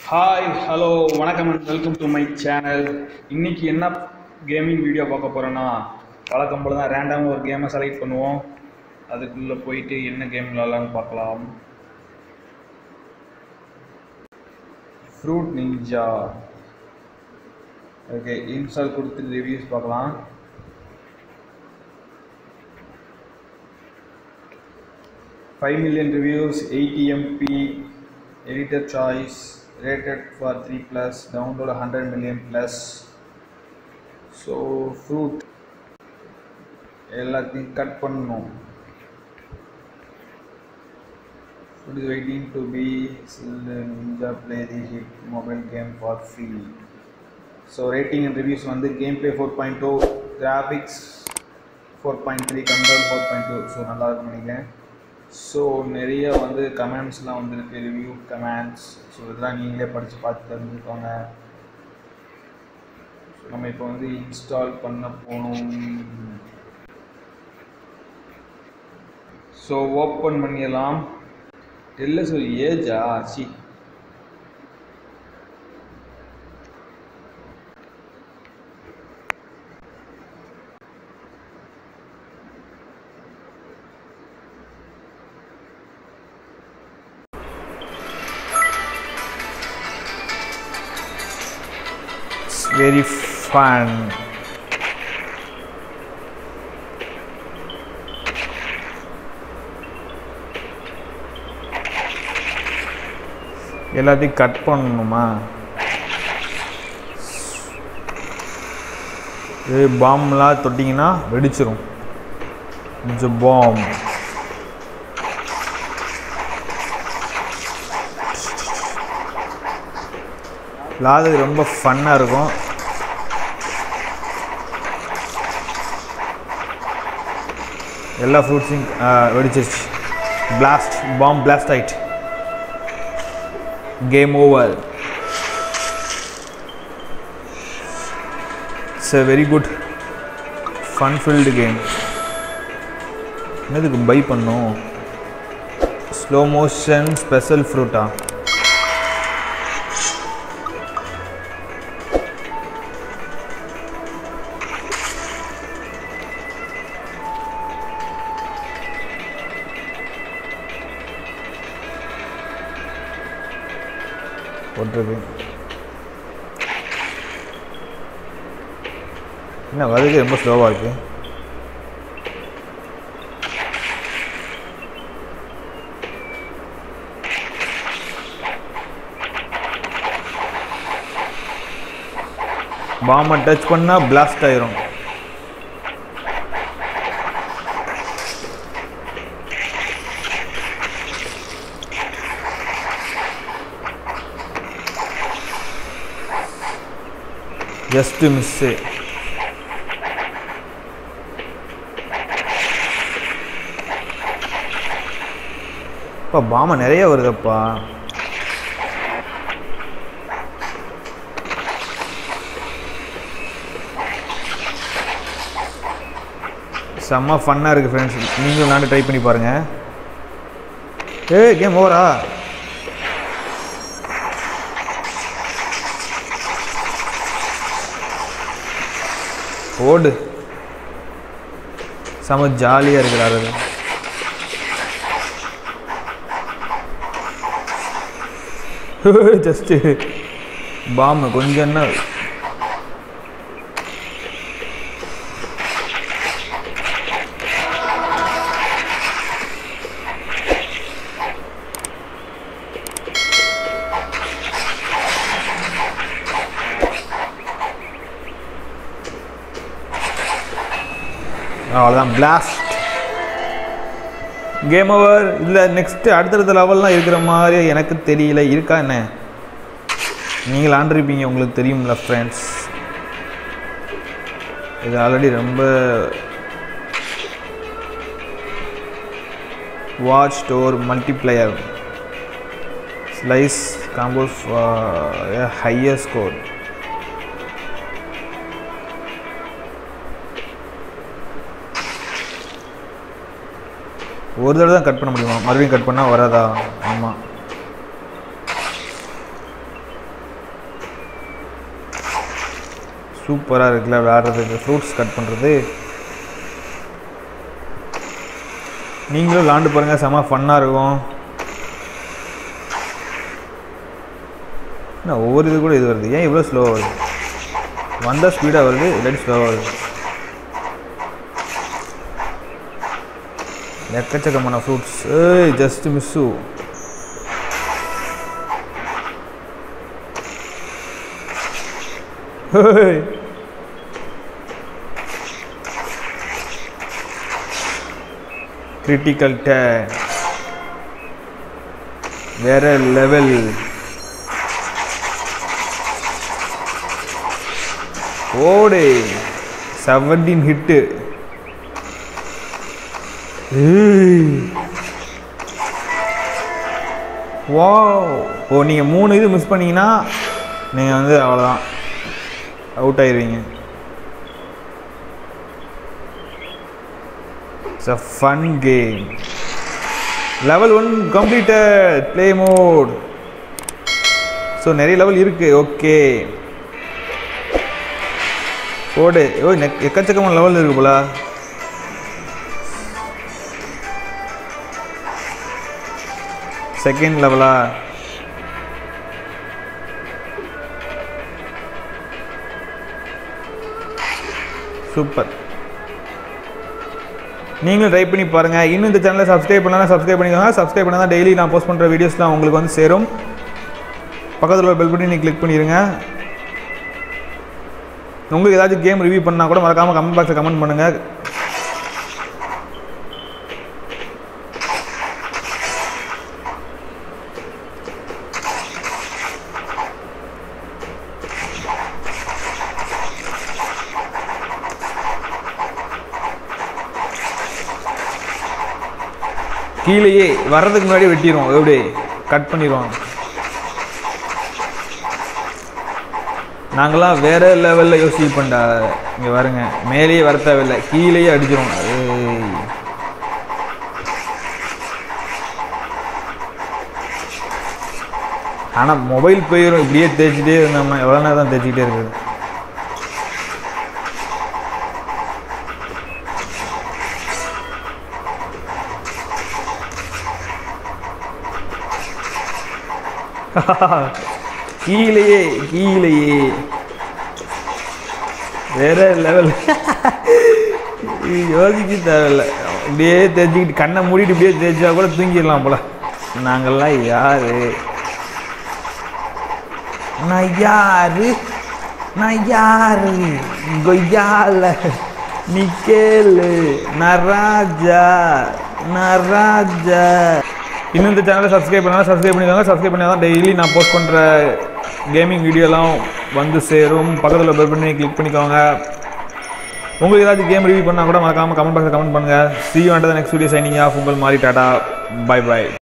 Hi hello வணக்கம் and welcome to my channel இன்னைக்கு என்ன கேமிங் வீடியோ பார்க்க போகிறோன்னா வழக்கம் போல தான் ரேண்டமாக ஒரு கேமை செலக்ட் பண்ணுவோம் அதுக்குள்ளே போயிட்டு என்ன கேம் விளாட்லான்னு பார்க்கலாம் ஃப்ரூட் நிஞ்சா ஓகே இன்ஸ்டால் கொடுத்து ரிவ்யூஸ் பார்க்கலாம் five million reviews eighty MB editor choice rated for 3 plus download 100 million plus so fruit எல்லாத்தையும் கட் பண்ணணும் Food is waiting to be Ninja play the hit mobile game for free. So rating and reviews வந்து gameplay 4.2 graphics 4.3 control 4.2 so நல்லா இருக்கும் நினைக்கிறேன் so நிறைய வந்து கமெண்ட்ஸ்லாம் வந்துருக்கு review comments so இதெல்லாம் நீங்களே படித்து பார்த்து தெரிஞ்சுக்கோங்க ஸோ நம்ம இப்போ வந்து இன்ஸ்டால் பண்ண போகணும் ஸோ ஓப்பன் பண்ணிடலாம் இல்லை ஸோ ஏஜா சி It's very fun. எல்லாத்தையும் கட் பண்ணணுமா இது பாம்லாம் தொட்டிங்கன்னா வெடிச்சிரும் கொஞ்சம் பாம் விளாடுறது ரொம்ப ஃபன்னாக இருக்கும் எல்லா ஃப்ரூட்ஸையும் வெடிச்சிருச்சு பிளாஸ்ட் பாம் பிளாஸ்ட் ஆயிட்டு game over it's a very good fun filled game என்னதுக்கு பை பண்ணும் ஸ்லோ மோஷன் ஸ்பெஷல் ஃப்ரூட்டா போட்டிருக்கு என்ன வருது ரொம்ப ஸ்லோவாக இருக்கு பாம்பை டச் பண்ணால் பிளாஸ்ட் ஆயிரும் ஜஸ்ட் மிஸ்ஸு அப்பா பாமை நிறைய வருதப்பா செம்ம ஃபன்னாக இருக்குது ஃப்ரெண்ட்ஸ் நீங்களும் விளாண்டு ட்ரை பண்ணி பாருங்கள் ஏ கேம் ஓவரா ஓடு செம ஜாலியாக இருக்கிறாரு அது ஜஸ்ட்டு பாம்பு கொஞ்சம் என்ன அவ்வளோதான் பிளாஸ்ட் கேம் ஓவர் இல்லை நெக்ஸ்ட்டு அடுத்தடுத்த லெவல்லாம் இருக்கிற மாதிரி எனக்கு தெரியல இருக்கா என்ன நீங்கள் ஆண்டிருப்பீங்க உங்களுக்கு தெரியும்ல ஃப்ரெண்ட்ஸ் இது ஆல்ரெடி ரொம்ப வாட்ச் டோர் multiplier slice combos higher score ஒரு தடவை தான் கட் பண்ண முடியுமா மறுபடியும் கட் பண்ணால் வராதா ஆமாம் சூப்பராக இருக்குல்ல விளையாடுறதுக்கு ஃப்ரூட்ஸ் கட் பண்ணுறது நீங்களும் விளாண்டு பாருங்கள் செம ஃபன்னாக இருக்கும் என்ன ஒவ்வொரு இது கூட இது வருது ஏன் இவ்வளோ ஸ்லோவாக வருது வந்தால் ஸ்பீடாக வருது இல்லாட்டி ஸ்லோவாக வருது எக்கச்சக்கமான ஃப்ரூட்ஸ் ஏய் ஜஸ்ட் மிஸ்ஸு ஹேய் கிரிட்டிக்கல் டேன் வேற லெவல் ஓடு செவன்டீன் ஹிட்டு வா ஓ நீங்கள் மூணு இது மிஸ் பண்ணீங்கன்னா நீங்கள் வந்து அவ்வளோதான் அவுட் ஆயிடுவீங்க it's a fun game level one completed play mode so நிறைய லெவல் இருக்குது ஓகே ஓடு ஓ நெக் எக்கச்சக்கமான லெவல் இருக்கு போல செகண்ட் லெவலா சூப்பர் நீங்களும் ட்ரை பண்ணி பாருங்கள் இன்னும் இந்த சேனலை சப்ஸ்கிரைப் பண்ணலாம் சப்ஸ்கிரைப் பண்ணிக்கோங்க சப்ஸ்கிரைப் பண்ணால் தான் டெய்லி நான் போஸ்ட் பண்ணுற வீடியோஸ்லாம் உங்களுக்கு வந்து சேரும் பக்கத்தில் ஒரு பெல் பட்டன் நீ கிளிக் பண்ணிடுங்க உங்களுக்கு ஏதாச்சும் கேம் ரிவ்யூ பண்ணால் கூட மறக்காமல் கமெண்ட் பாக்ஸில் கமெண்ட் பண்ணுங்கள் கீழேயே வர்றதுக்கு முன்னாடி வெட்டிடுவோம் எப்படி கட் பண்ணிடுவோம் நாங்களாம் வேற லெவலில் யோசிப்பண்டா இங்கே வருங்க மேலேயே வர தேவையில்லை கீழேயே அடிச்சிரும் ஏய். ஆனால் மொபைல் போயிடும் இப்படியே தேய்ச்சிட்டே இருந்தோம்னா எவ்வளோ நேரம் தான் தேய்ச்சிக்கிட்டே இருக்குது கீழேயே கீழேயே வேற லெவல் யோசிக்க தேவையில்ல இப்படியே தேய்ச்சிக்கிட்டு கண்ணை மூடிட்டு இப்படியே தேய்ச்சா கூட தூங்கிடலாம் போல நாங்கள்லாம் யாரு நான் யாரு நான் யாரு கொய்யால நீ கேளு நான் ராஜா நான் ராஜா இன்னும் இந்த சேனலை சப்ஸ்கிரைப் பண்ணாலும் சப்ஸ்கிரைப் பண்ணிக்கோங்க சப்ஸ்கிரைப் பண்ணால் தான் டெய்லி நான் போஸ்ட் பண்ணுற கேமிங் வீடியோலாம் வந்து சேரும் பக்கத்தில் பெல் பண்ணி கிளிக் பண்ணிக்கோங்க உங்களுக்கு ஏதாச்சும் கேம் ரிவ்யூ பண்ணால் கூட மறக்காமல் கமெண்ட் பாக்ஸில் கமெண்ட் பண்ணுங்கள் see you under next video signing off உங்கள் மாதிரி டாடா பை பை